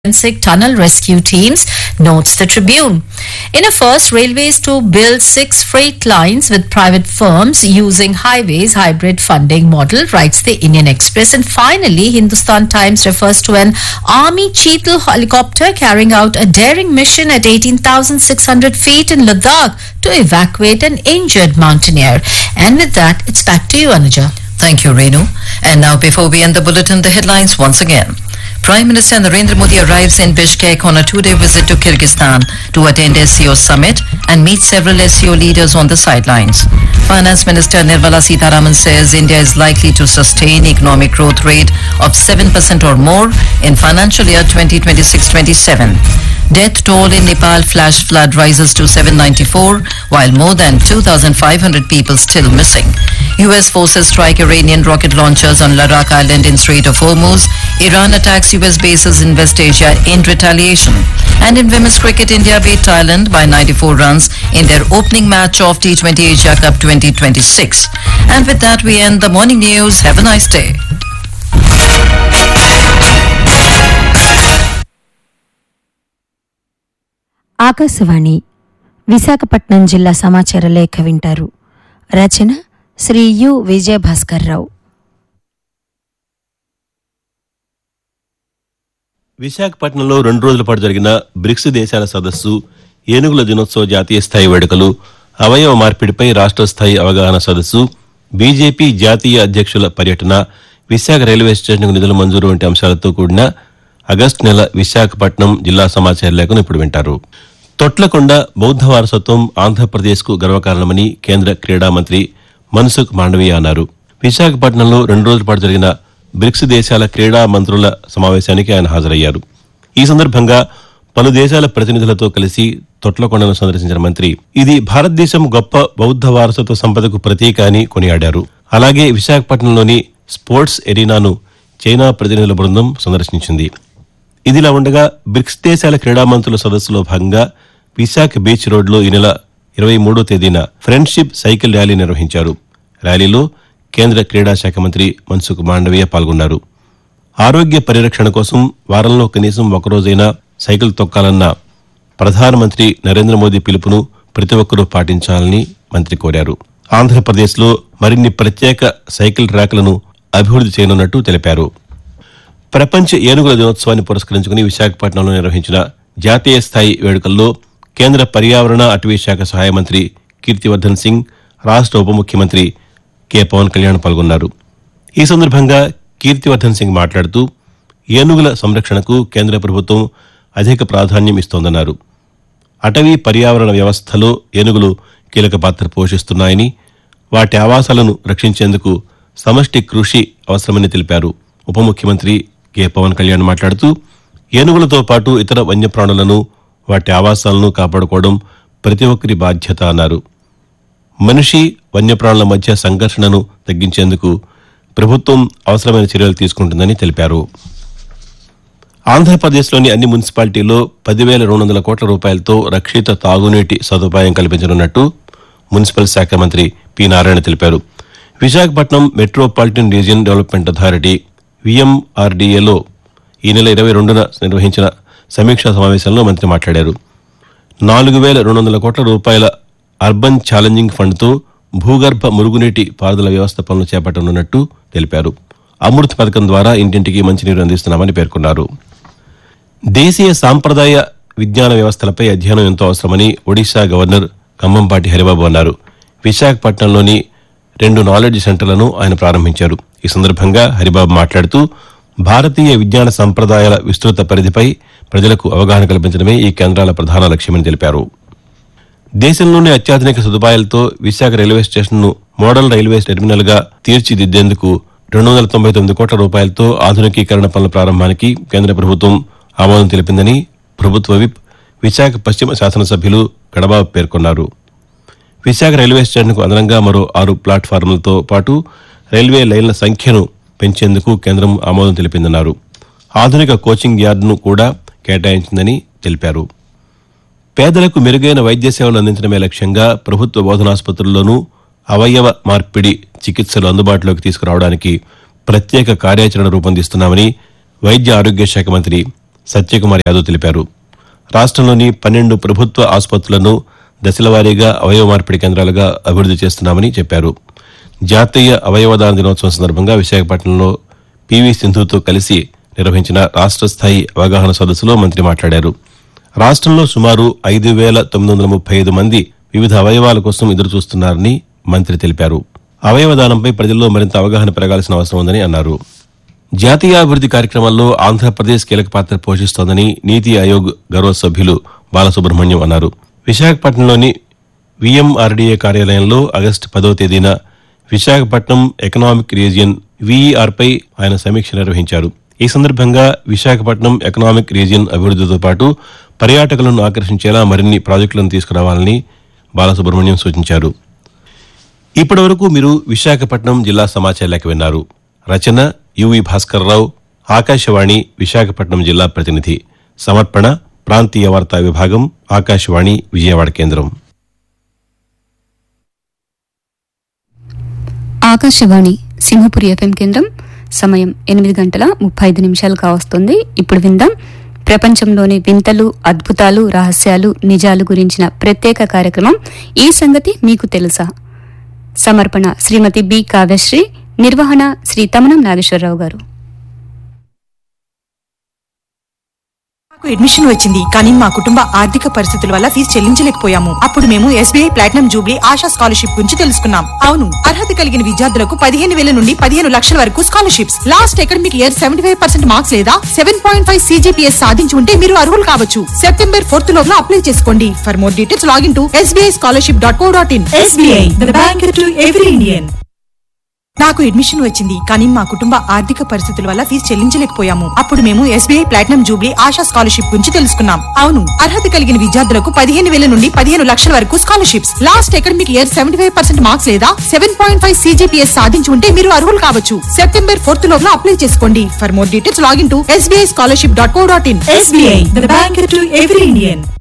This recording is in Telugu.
forensic tunnel rescue teams, notes the Tribune. In a first, railways to build six freight lines with private firms using highways hybrid funding model, writes the Indian Express. And finally, Hindustan Times refers to an Army Cheetal helicopter carrying out a daring mission at 18,600 feet in Ladakh to evacuate an injured mountaineer. And with that, it's back to you, Anuja. Thank you, Renu. And now, before we end the bulletin, the headlines once again. Prime Minister Narendra Modi arrives in Bishkek on a two-day visit to Kyrgyzstan to attend SCO summit and meet several SCO leaders on the sidelines. Finance Minister Nirmala Sitharaman says India is likely to sustain economic growth rate of 7% or more in financial year 2026-27. Death toll in Nepal flash flood rises to 794, while more than 2,500 people still missing. U.S. forces strike Iranian rocket launchers on Ladakh Island in Strait of Hormuz. Iran attacks U.S. bases in West Asia in retaliation. And in women's cricket, India beat Thailand by 94 runs in their opening match of T20 Asia Cup 2026. And with that, we end the morning news. Have a nice day. Akashvani Visakhapatnam జిల్లా సమాచార లేఖ వింటారు రచన శ్రీ యు విజయభాస్కర్రావు విశాఖపట్నంలో రెండు రోజుల పాటు జరిగిన బ్రిక్స్ దేశాల సదస్సు ఏనుగుల దినోత్సవ జాతీయ స్థాయి వేడుకలు అవయవ మార్పిడిపై రాష్ట్ర స్థాయి అవగాహన సదస్సు బీజేపీ జాతీయ అధ్యక్షుల పర్యటన విశాఖ రైల్వే స్టేషన్కు నిధుల మంజూరు వంటి అంశాలతో కూడిన ఆగస్టు నెల విశాఖపట్నం జిల్లా సమాచార లేఖను ఇప్పుడు వింటారు తొట్లకొండ బౌద్ధ వారసత్వం ఆంధ్రప్రదేశ్కు గర్వకారణమని కేంద్ర క్రీడా మంత్రి మన్సుఖ్ మాండవీయ అన్నారు విశాఖపట్నంలో రెండు రోజుల పాటు జరిగిన బ్రిక్స్ దేశాల క్రీడా మంత్రుల సమావేశానికి ఆయన హాజరయ్యారు ఈ సందర్భంగా పలు దేశాల ప్రతినిధులతో కలిసి తొట్లకొండను సందర్శించిన మంత్రి ఇది భారతదేశం గొప్ప బౌద్ధ వారసత్వ సంపదకు ప్రతీక అని కొనియాడారు అలాగే విశాఖపట్నంలోని స్పోర్ట్స్ ఎరీనాను చైనా ప్రతినిధుల బృందం సందర్శించింది ఇదిలా ఉండగా బ్రిక్స్ దేశాల క్రీడా మంత్రుల సదస్సులో భాగంగా విశాఖ బీచ్ రోడ్లో ఈ నెల ఇరవై మూడో తేదీన ఫ్రెండ్షిప్ సైకిల్ ర్యాలీ నిర్వహించారు ర్యాలీలో కేంద్ర క్రీడా శాఖ మంత్రి మన్సుఖ్ మాండవీయ పాల్గొన్నారు ఆరోగ్య పరిరక్షణ కోసం వారంలో కనీసం ఒకరోజైనా సైకిల్ తొక్కాలన్న ప్రధానమంత్రి నరేంద్ర మోదీ పిలుపును ప్రతి ఒక్కరూ పాటించాలని మంత్రి కోరారు ఆంధ్రప్రదేశ్లో మరిన్ని ప్రత్యేక సైకిల్ ట్రాక్లను అభివృద్ధి చేయనున్నట్టు తెలిపారు ప్రపంచ ఏనుగుల దినోత్సవాన్ని పురస్కరించుకుని విశాఖపట్నంలో నిర్వహించిన జాతీయ స్థాయి వేడుకల్లో కేంద్ర పర్యావరణ అటవీ శాఖ సహాయ మంత్రి కీర్తివర్ధన్ సింగ్ రాష్ట్ర ఉప ముఖ్యమంత్రి కె పవన్ కళ్యాణ్ పాల్గొన్నారు ఈ సందర్భంగా కీర్తివర్ధన్ సింగ్ మాట్లాడుతూ ఏనుగుల సంరక్షణకు కేంద్ర ప్రభుత్వం అధిక ప్రాధాన్యం ఇస్తోందన్నారు అటవీ పర్యావరణ వ్యవస్థలో ఏనుగులు కీలక పాత్ర పోషిస్తున్నాయని వాటి ఆవాసాలను రక్షించేందుకు సమష్టి కృషి అవసరమని తెలిపారు ఉప ముఖ్యమంత్రి కె పవన్ కళ్యాణ్ మాట్లాడుతూ ఏనుగులతో పాటు ఇతర వన్యప్రాణులను వాటి ఆవాసాలను కాపాడుకోవడం ప్రతి ఒక్కరి బాధ్యత అన్నారు మనిషి వన్యప్రాణుల మధ్య సంఘర్షణను తగ్గించేందుకు ప్రభుత్వం అవసరమైన చర్యలు తీసుకుంటుందని తెలిపారు ఆంధ్రప్రదేశ్లోని అన్ని మున్సిపాలిటీల్లో పదివేల రెండు వందల కోట్ల రూపాయలతో రక్షిత తాగునీటి సదుపాయం కల్పించనున్నట్టు మున్సిపల్ శాఖ మంత్రి పి నారాయణ తెలిపారు Visakhapatnam metropolitan region development authority విఎంఆర్డీఏలో ఈ నెల ఇరవై రెండున నిర్వహించిన సమీక్షా సమావేశంలో మంత్రి మాట్లాడారు నాలుగు వేల రెండు వందల కోట్ల రూపాయల అర్బన్ ఛాలెంజింగ్ ఫండ్తో భూగర్భ మురుగునీటి పారుదల వ్యవస్థ పనులు చేపట్టనున్నట్టు తెలిపారు అమృత్ పథకం ద్వారా ఇంటింటికి మంచినీరు అందిస్తున్నామని పేర్కొన్నారు దేశీయ సాంప్రదాయ విజ్ఞాన వ్యవస్థలపై అధ్యయనం ఎంతో అవసరమని ఒడిశా గవర్నర్ కంబంపాటి హరిబాబు అన్నారు విశాఖపట్నంలోని రెండు నాలెడ్జ్ సెంటర్లను ఆయన ప్రారంభించారు ఈ సందర్భంగా హరిబాబు మాట్లాడుతూ భారతీయ విజ్ఞాన సంప్రదాయాల విస్తృత పరిధిపై ప్రజలకు అవగాహన కల్పించడమే ఈ కేంద్రాల ప్రధాన లక్ష్యమని తెలిపారు దేశంలోనే అత్యాధునిక సదుపాయాలతో విశాఖ రైల్వే స్టేషన్ను మోడల్ రైల్వే టెర్మినల్ గా తీర్చిదిద్దేందుకు రెండు వందల తొంభై తొమ్మిది కోట్ల రూపాయలతో ఆధునికీకరణ పనుల ప్రారంభానికి కేంద్ర ప్రభుత్వం ఆమోదం తెలిపిందని ప్రభుత్వ విప్ విశాఖ పశ్చిమ శాసనసభ్యులు గడబాబు పేర్కొన్నారు విశాఖ రైల్వే స్టేషన్కు అదనంగా మరో ఆరు ప్లాట్ఫారంలతో పాటు రైల్వే లైన్ల సంఖ్యను పెంచేందుకు కేంద్రం ఆమోదం తెలిపిందన్నారు ఆధునిక కోచింగ్ యార్డును కూడా కేటాయించిందని తెలిపారు పేదలకు మెరుగైన వైద్య సేవలు అందించడమే లక్ష్యంగా ప్రభుత్వ బోధనాసుపత్రుల్లోనూ అవయవ మార్పిడి చికిత్సలు అందుబాటులోకి తీసుకురావడానికి ప్రత్యేక కార్యాచరణ రూపొందిస్తున్నామని వైద్య ఆరోగ్య శాఖ మంత్రి సత్యకుమార్ యాదవ్ తెలిపారు రాష్ట్రంలోని పన్నెండు ప్రభుత్వ ఆసుపత్రులను దశలవారీగా అవయవ మార్పిడి కేంద్రాలుగా అభివృద్ది చేస్తున్నామని చెప్పారు జాతీయ అవయవదాన దినోత్సవం సందర్భంగా విశాఖపట్నంలో పివి సింధుతో కలిసి నిర్వహించిన రాష్ట్ర స్థాయి అవగాహన సదస్సులో మంత్రి మాట్లాడారు రాష్ట్రంలో సుమారు ఐదు వేల తొమ్మిది వందల ముప్పై ఐదు మంది వివిధ అవయవాల కోసం ఎదురుచూస్తున్నారని మంత్రి తెలిపారు అవయవదానంపై ప్రజల్లో మరింత అవగాహన పెరగాల్సిన అవసరం ఉందని అన్నారు జాతీయ అభివృద్ది కార్యక్రమాల్లో ఆంధ్రప్రదేశ్ కీలక పాత్ర పోషిస్తోందని నీతి ఆయోగ్ గౌరవ సభ్యులు బాలసుబ్రహ్మణ్యం అన్నారు విశాఖపట్నంలోని విఎంఆర్డీఏ కార్యాలయంలో ఆగస్టు పదో తేదీన విశాఖపట్నం ఎకనామిక్ రీజియన్ వీఈఆర్పై ఆయన సమీక్ష నిర్వహించారు ఈ సందర్భంగా విశాఖపట్నం ఎకనామిక్ రీజియన్ అభివృద్దితో పాటు పర్యాటకులను ఆకర్షించేలా మరిన్ని ప్రాజెక్టులను తీసుకురావాలని బాలసుబ్రహ్మణ్యం సూచించారు ఇప్పటి వరకు మీరు విశాఖపట్నం జిల్లా సమాచార లేఖ విన్నారు రచన యువి భాస్కర్రావు ఆకాశవాణి విశాఖపట్నం జిల్లా ప్రతినిధి సమర్పణ ప్రాంతీయ వార్తా విభాగం ఆకాశవాణి విజయవాడ కేంద్రం ఆకాశవాణి సింహపురి ఎఫ్ఎం కేంద్రం సమయం ఎనిమిది గంటల ముప్పై ఐదు నిమిషాలు కావస్తుంది ఇప్పుడు విందాం ప్రపంచంలోని వింతలు అద్భుతాలు రహస్యాలు నిజాలు గురించిన ప్రత్యేక కార్యక్రమం ఈ సంగతి మీకు తెలుసా సమర్పణ శ్రీమతి బి కావ్యశ్రీ నిర్వహణ శ్రీ తమనం నాగేశ్వరరావు గారు నాకు అడ్మిషన్ వచ్చింది కానీ మా కుటుంబ ఆర్థిక పరిస్థితుల వల్ల ఫీజు చెల్లించలేకపోయాము అప్పుడు మేము SBI platinum jubilee Asha scholarship గురించి తెలుసుకున్నాం అవును అర్హత కలిగిన విద్యార్థులకు పదిహేను వేల నుండి పదిహేను లక్షల వరకు scholarships last academic year seventy five percent marks లేదా సెవెన్ పాయింట్ ఫైవ్ సీజీపీఎస్ సాధించి ఉంటే మీరు అర్హులు కావచ్చు సెప్టెంబర్ ఫోర్త్ లోపల అప్లై చేసుకోండి for more details login to SBI scholarship dot co dot in SBI bank to every Indian నాకు అడ్మిషన్ వచ్చింది కానీ మా కుటుంబ ఆర్థిక పరిస్థితుల వల్ల ఫీజు చెల్లించలేకపోయాము అప్పుడు మేము SBI platinum jubilee Asha scholarship గురించి తెలుసుకున్నాం అవును అర్హత కలిగిన విద్యార్థులకు పదిహేను వేల నుండి పదిహేను లక్షల వరకు scholarships last academic year seventy five percent marks లేదా సెవెన్ పాయింట్ ఫైవ్ సీజీపీఎస్ సాధించి ఉంటే మీరు అర్హులు కావచ్చు సెప్టెంబర్ ఫోర్త్ లోపల అప్లై చేసుకోండి for more details login to SBI scholarship dot co dot in SBI bank to every Indian